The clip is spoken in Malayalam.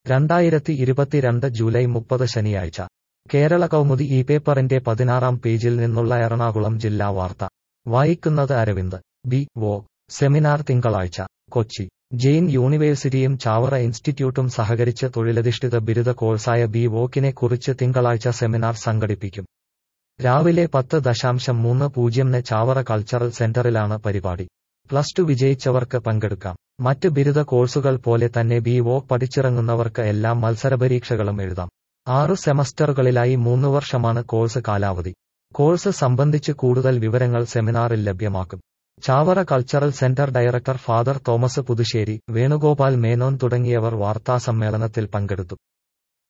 രണ്ടായിരത്തി ഇരുപത്തിരണ്ട് ജൂലൈ മുപ്പത് ശനിയാഴ്ച കേരള കൗമുദി ഈ പേപ്പറിന്റെ പതിനാറാം പേജിൽ നിന്നുള്ള എറണാകുളം ജില്ലാ വാർത്ത വായിക്കുന്നത് അരവിന്ദ് ബി വോ സെമിനാർ തിങ്കളാഴ്ച കൊച്ചി ജെയിൻ യൂണിവേഴ്സിറ്റിയും ചാവറ ഇൻസ്റ്റിറ്റ്യൂട്ടും സഹകരിച്ച് തൊഴിലധിഷ്ഠിത ബിരുദ കോഴ്സായ ബി വോക്കിനെ കുറിച്ച് തിങ്കളാഴ്ച സെമിനാർ സംഘടിപ്പിക്കും രാവിലെ പത്ത് ദശാംശം മൂന്ന് പൂജ്യംന് ചാവറ കൾച്ചറൽ സെന്ററിലാണ് പരിപാടി പ്ലസ് ടു വിജയിച്ചവർക്ക് പങ്കെടുക്കാം മറ്റ് ബിരുദ കോഴ്സുകൾ പോലെ തന്നെ ബി വോക്ക് പഠിച്ചിറങ്ങുന്നവർക്ക് എല്ലാം മത്സരപരീക്ഷകളും എഴുതാം ആറ് സെമസ്റ്ററുകളിലായി മൂന്ന് വർഷമാണ് കോഴ്സ് കാലാവധി കോഴ്സ് സംബന്ധിച്ച് കൂടുതൽ വിവരങ്ങൾ സെമിനാറിൽ ലഭ്യമാക്കും Chavara cultural centre director Father Thomas Puthussery Venugopal Menon തുടങ്ങിയവർ വാർത്താസമ്മേളനത്തിൽ പങ്കെടുത്തു